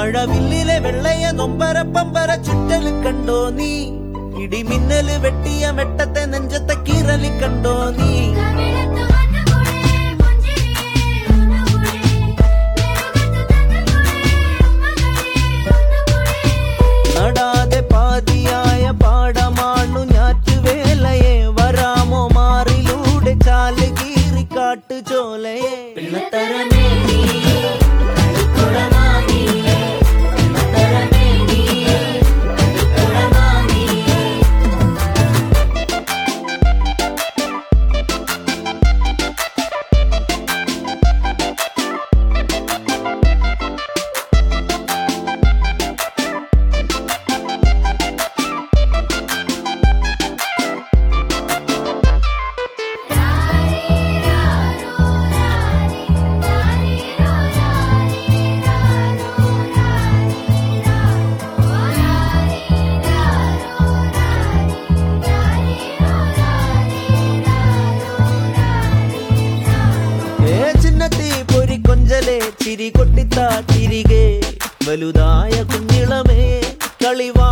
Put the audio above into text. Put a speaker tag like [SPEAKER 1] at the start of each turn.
[SPEAKER 1] മഴവില്ലിലെ വെള്ളയ നൊമ്പര പമ്പര ചുറ്റല് കണ്ടോ നീ ഇടിമിന്നല് വെട്ടിയ വെട്ടത്തെ നെഞ്ചത്തെ കീറലി കണ്ടോ നീ
[SPEAKER 2] കവിളത്ത് വന്നുകൂടെ പുഞ്ചിരിയേ ഒന്നുകൂടെ നെറുകത്ത് തന്നുകൂടെ ഉമ്മകളേ ഒന്നുകൂടെ
[SPEAKER 1] നടാതെ പാതിയായ പാടമാണു ഞാറ്റുവേലയെ വരാമോ മാറിലൂടെ ചാല് കീറി കാട്ടു ചോലയെ
[SPEAKER 2] പിള്ളത്തരമേ നീ കളിക്കുടമാ നീ പിള്ളത്തരമേ നീ കളിക്കുടമാ നീ
[SPEAKER 1] ഏ ചിന്നത്തി പൊരി കൊഞ്ചലെ ചിരി കൊട്ടിത്താ തിരികെ വലുതായ കുഞ്ഞിളമേ കളിവ